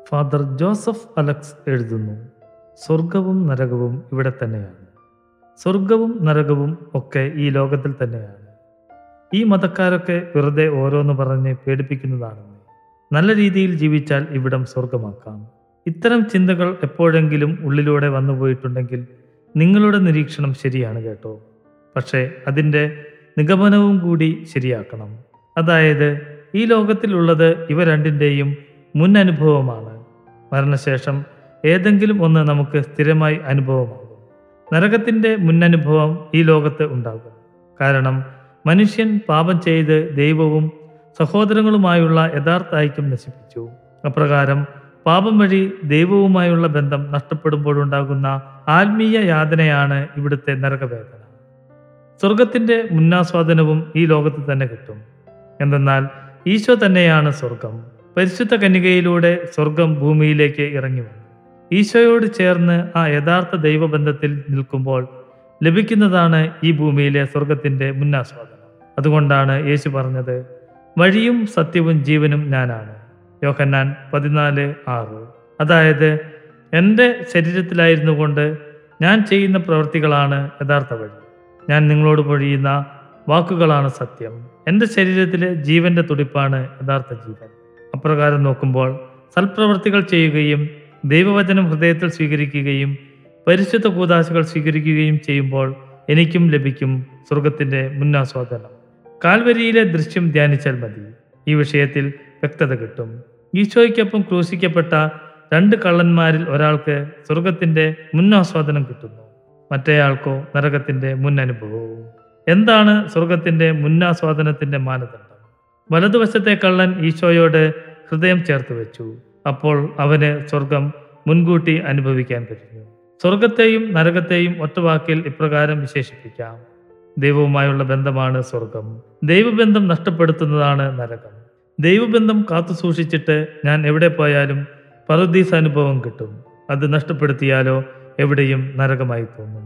father Joseph Alex എഴുതുന്നു സ്വർഗവും നരകവും ഇവിടെ തന്നെയാണ് സ്വർഗവും നരകവും ഒക്കെ ഈ ലോകത്തിൽ തന്നെയാണ് ഈ മതക്കാരൊക്കെ വെറുതെ ഓരോന്ന് പറഞ്ഞ് പേടിപ്പിക്കുന്നതാണെന്ന് നല്ല രീതിയിൽ ജീവിച്ചാൽ ഇവിടം സ്വർഗമാക്കാം ഇത്തരം ചിന്തകൾ എപ്പോഴെങ്കിലും ഉള്ളിലൂടെ വന്നുപോയിട്ടുണ്ടെങ്കിൽ നിങ്ങളുടെ നിരീക്ഷണം ശരിയാണ് കേട്ടോ പക്ഷേ അതിൻ്റെ നിഗമനവും കൂടി ശരിയാക്കണം അതായത് ഈ ലോകത്തിലുള്ളത് ഇവ രണ്ടിൻ്റെയും മുൻ അനുഭവമാണ് മരണശേഷം ഏതെങ്കിലും ഒന്ന് നമുക്ക് സ്ഥിരമായി അനുഭവമാകും നരകത്തിൻ്റെ മുന്നനുഭവം ഈ ലോകത്ത് ഉണ്ടാകും കാരണം മനുഷ്യൻ പാപം ചെയ്ത് ദൈവവും സഹോദരങ്ങളുമായുള്ള യഥാർത്ഥ ഐക്യം നശിപ്പിച്ചു അപ്രകാരം പാപം വഴി ദൈവവുമായുള്ള ബന്ധം നഷ്ടപ്പെടുമ്പോഴുണ്ടാകുന്ന ആത്മീയ യാതനയാണ് ഇവിടുത്തെ നരകവേദന സ്വർഗത്തിന്റെ മുന്നാസ്വാദനവും ഈ ലോകത്ത് തന്നെ കിട്ടും എന്തെന്നാൽ ഈശോ തന്നെയാണ് സ്വർഗം പരിശുദ്ധ കന്യകയിലൂടെ സ്വർഗം ഭൂമിയിലേക്ക് ഇറങ്ങി വന്നു ഈശോയോട് ചേർന്ന് ആ യഥാർത്ഥ ദൈവബന്ധത്തിൽ നിൽക്കുമ്പോൾ ലഭിക്കുന്നതാണ് ഈ ഭൂമിയിലെ സ്വർഗത്തിന്റെ മുന്നാസ്വാദനം അതുകൊണ്ടാണ് യേശു പറഞ്ഞത് വഴിയും സത്യവും ജീവനും ഞാനാണ് യോഹന്നാൻ പതിനാല് ആറ് അതായത് എൻ്റെ ശരീരത്തിലായിരുന്നു കൊണ്ട് ഞാൻ ചെയ്യുന്ന പ്രവൃത്തികളാണ് യഥാർത്ഥ വഴി ഞാൻ നിങ്ങളോട് പൊഴിയുന്ന വാക്കുകളാണ് സത്യം എൻ്റെ ശരീരത്തിലെ ജീവന്റെ തുടിപ്പാണ് യഥാർത്ഥ ജീവൻ അപ്രകാരം നോക്കുമ്പോൾ സൽപ്രവർത്തികൾ ചെയ്യുകയും ദൈവവചനം ഹൃദയത്തിൽ സ്വീകരിക്കുകയും പരിശുദ്ധ കൂതാശകൾ സ്വീകരിക്കുകയും ചെയ്യുമ്പോൾ എനിക്കും ലഭിക്കും സ്വർഗത്തിന്റെ മുന്നാസ്വാദനം കാൽവരിയിലെ ദൃശ്യം ധ്യാനിച്ചാൽ മതി ഈ വിഷയത്തിൽ വ്യക്തത കിട്ടും ഈശോയ്ക്കൊപ്പം ക്രൂശിക്കപ്പെട്ട രണ്ട് കള്ളന്മാരിൽ ഒരാൾക്ക് സ്വർഗത്തിന്റെ മുന്നാസ്വാദനം കിട്ടുന്നു മറ്റേയാൾക്കോ നരകത്തിന്റെ മുൻ അനുഭവവും എന്താണ് സ്വർഗത്തിന്റെ മുന്നാസ്വാദനത്തിന്റെ മാനദണ്ഡം വലതുവശത്തെ കള്ളൻ ഈശോയോട് ഹൃദയം ചേർത്ത് വെച്ചു അപ്പോൾ അവന് സ്വർഗം മുൻകൂട്ടി അനുഭവിക്കാൻ കഴിഞ്ഞു സ്വർഗത്തെയും നരകത്തെയും ഒറ്റവാക്കിൽ ഇപ്രകാരം വിശേഷിപ്പിക്കാം ദൈവവുമായുള്ള ബന്ധമാണ് സ്വർഗം ദൈവബന്ധം നഷ്ടപ്പെടുത്തുന്നതാണ് നരകം ദൈവബന്ധം കാത്തു സൂക്ഷിച്ചിട്ട് ഞാൻ എവിടെ പോയാലും പറുദീസ് അനുഭവം കിട്ടും അത് നഷ്ടപ്പെടുത്തിയാലോ എവിടെയും നരകമായി തോന്നും